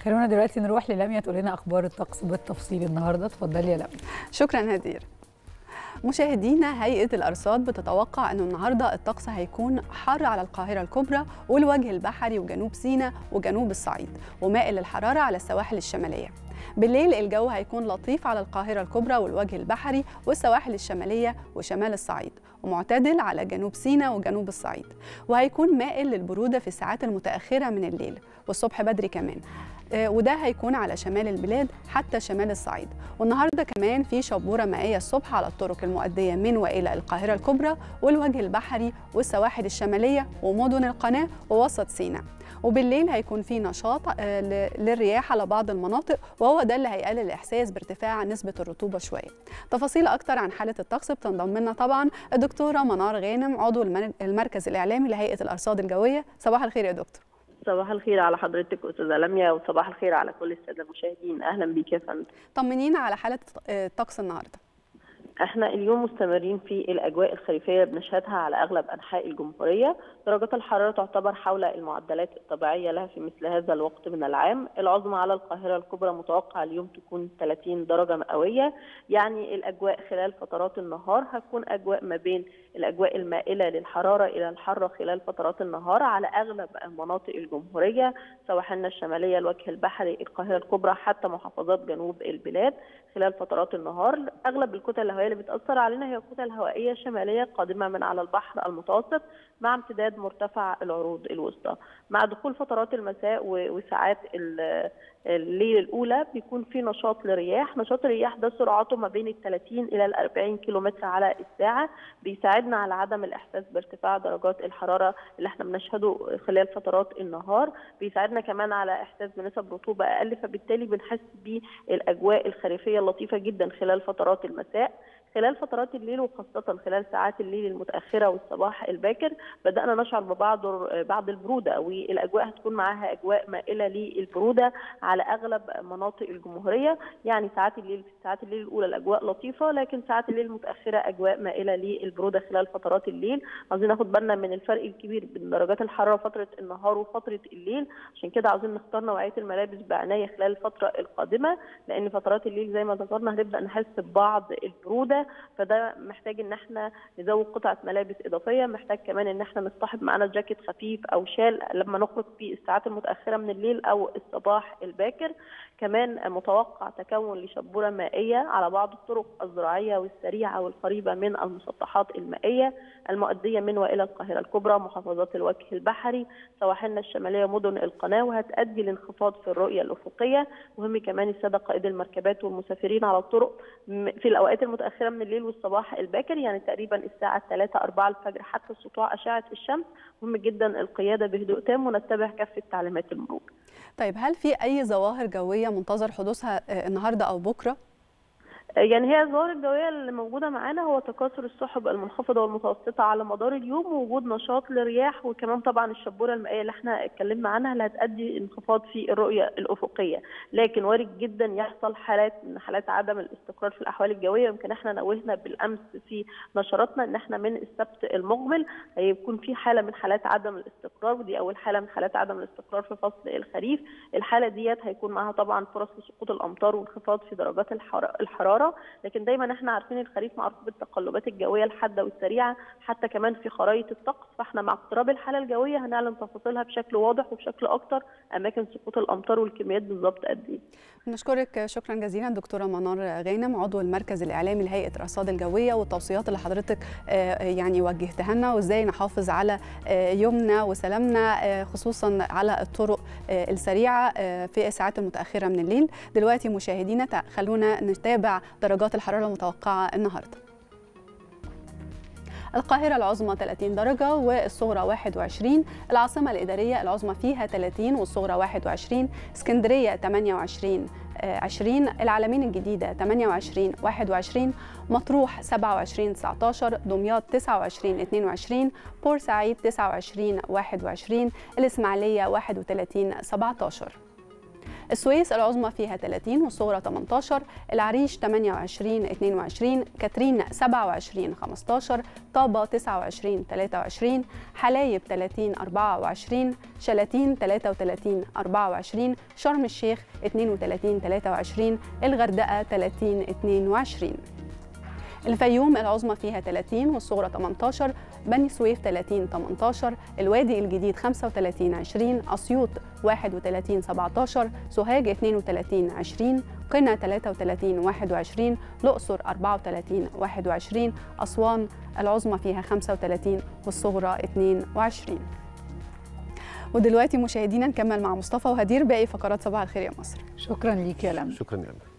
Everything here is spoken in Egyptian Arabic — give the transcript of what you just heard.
خلونا دلوقتي نروح للميا تقول لنا اخبار الطقس بالتفصيل النهارده اتفضلي يا لميا شكرا هدير مشاهدينا هيئة الأرصاد بتتوقع أنه النهاردة الطقس هيكون حر على القاهرة الكبرى والوجه البحري وجنوب سيناء وجنوب الصعيد ومائل للحرارة على السواحل الشمالية بالليل الجو هيكون لطيف على القاهرة الكبرى والوجه البحري والسواحل الشمالية وشمال الصعيد ومعتدل على جنوب سيناء وجنوب الصعيد وهيكون مائل للبرودة في الساعات المتأخرة من الليل والصبح بدري كمان وده هيكون على شمال البلاد حتى شمال الصعيد والنهارده كمان في شبوره مائيه الصبح على الطرق المؤديه من والى القاهره الكبرى والوجه البحري والسواحل الشماليه ومدن القناه ووسط سيناء وبالليل هيكون في نشاط للرياح على بعض المناطق وهو ده اللي هيقلل الاحساس بارتفاع نسبه الرطوبه شويه تفاصيل اكتر عن حاله الطقس بتنضم لنا طبعا الدكتوره منار غانم عضو المركز الاعلامي لهيئه الارصاد الجويه صباح الخير يا دكتور صباح الخير على حضرتك استاذه لميا وصباح الخير على كل الساده المشاهدين اهلا بيك يا فندم طمنينا على حاله الطقس النهارده احنا اليوم مستمرين في الاجواء الخريفيه بنشهدها على اغلب انحاء الجمهوريه درجات الحراره تعتبر حول المعدلات الطبيعيه لها في مثل هذا الوقت من العام العظمى على القاهره الكبرى متوقع اليوم تكون 30 درجه مئويه يعني الاجواء خلال فترات النهار هتكون اجواء ما بين الاجواء المائله للحراره الى الحاره خلال فترات النهار على اغلب مناطق الجمهوريه سواحلنا الشماليه الوجه البحري القاهره الكبرى حتى محافظات جنوب البلاد خلال فترات النهار اغلب الكتل الهوائيه اللي بتاثر علينا هي كتل هوائيه شماليه قادمه من على البحر المتوسط مع امتداد مرتفع العروض الوسطى مع دخول فترات المساء وساعات الليل الاولى بيكون في نشاط لرياح نشاط الرياح ده سرعته ما بين ال 30 الى ال 40 كيلومتر على الساعه بيساعدنا على عدم الاحساس بارتفاع درجات الحراره اللي احنا بنشهده خلال فترات النهار بيساعدنا كمان على احساس بنسب رطوبه اقل فبالتالي بنحس بالاجواء الخريفيه اللطيفه جدا خلال فترات المساء خلال فترات الليل وخاصة خلال ساعات الليل المتأخرة والصباح الباكر بدأنا نشعر ببعض بعض البرودة والأجواء هتكون معاها أجواء مائلة للبرودة على أغلب مناطق الجمهورية يعني ساعات الليل في ساعات الليل الأولى الأجواء لطيفة لكن ساعات الليل المتأخرة أجواء مائلة للبرودة خلال فترات الليل عايزين ناخد بالنا من الفرق الكبير بين درجات الحرارة فترة النهار وفترة الليل عشان كده عاوزين نختار نوعية الملابس بعناية خلال الفترة القادمة لأن فترات الليل زي ما ذكرنا هنبدأ نحس ببعض البرودة فده محتاج ان احنا نزود قطعه ملابس اضافيه محتاج كمان ان احنا نصطحب معانا جاكيت خفيف او شال لما نخرج في الساعات المتاخره من الليل او الصباح الباكر كمان متوقع تكون لشبوره مائيه على بعض الطرق الزراعيه والسريعه والقريبه من المسطحات المائيه المؤديه من والى القاهره الكبرى محافظات الوجه البحري سواحلنا الشماليه مدن القناه وهتؤدي لانخفاض في الرؤيه الافقيه مهم كمان الساده قائد المركبات والمسافرين على الطرق في الاوقات المتاخره من الليل والصباح الباكر يعني تقريبا الساعه 3 4 الفجر حتى سطوع اشعه الشمس مهم جدا القياده بهدوء تام ونتبع كافه تعليمات المرور. طيب هل في اي ظواهر جويه منتظر حدوثها النهارده او بكره؟ يعني هي الظواهر الجويه اللي موجوده معانا هو تكاثر السحب المنخفضه والمتوسطه على مدار اليوم ووجود نشاط للرياح وكمان طبعا الشبوره المائيه اللي احنا اتكلمنا عنها اللي هتؤدي انخفاض في الرؤيه الافقيه لكن وارد جدا يحصل حالات من حالات عدم الاستقرار في الاحوال الجويه يمكن احنا نوهنا بالامس في نشراتنا ان احنا من السبت المقبل هيكون في حاله من حالات عدم الاستقرار ودي اول حاله من حالات عدم الاستقرار في فصل الخريف الحاله ديت هيكون معاها طبعا فرص لسقوط الامطار وانخفاض في درجات الحراره لكن دايما احنا عارفين الخريف معروف بالتقلبات الجويه الحاده والسريعه حتى كمان في خرائط الطقس فاحنا مع اقتراب الحاله الجويه هنعلن تفاصيلها بشكل واضح وبشكل اكتر اماكن سقوط الامطار والكميات بالظبط قد ايه. نشكرك شكرا جزيلا دكتوره منار غانم عضو المركز الاعلامي لهيئه الارصاد الجويه والتوصيات اللي حضرتك يعني وجهتها لنا وازاي نحافظ على يومنا وسلامنا خصوصا على الطرق السريعه في الساعات المتاخره من الليل دلوقتي مشاهدينا خلونا نتابع درجات الحراره المتوقعه النهارده القاهرة العظمى 30 درجة والصغرى 21 العاصمة الإدارية العظمى فيها 30 والصغرى 21 اسكندرية 28 20 العالمين الجديدة 28 21 مطروح 27 19 دمياط 29 22 بورسعيد 29 21 الإسماعيلية 31 17 السويس العظمى فيها 30 والصغرى 18 العريش 28 22 كاترين 27 15 طابة 29 23 حلايب 30 24 شلاتين 33 24 شرم الشيخ 32 23 الغردقة 30 22 الفيوم العظمى فيها 30 والصغرى 18 بني سويف 30 18 الوادي الجديد 35 20 أسيوط 31 17 سوهاج 32 20 قنا 33 21 الأقصر 34 21 أسوان العظمى فيها 35 والصغرى 22 ودلوقتي مشاهدينا نكمل مع مصطفى وهدير باقي فقرات صباح الخير يا مصر شكرا ليك يا لمى شكرا يا أمل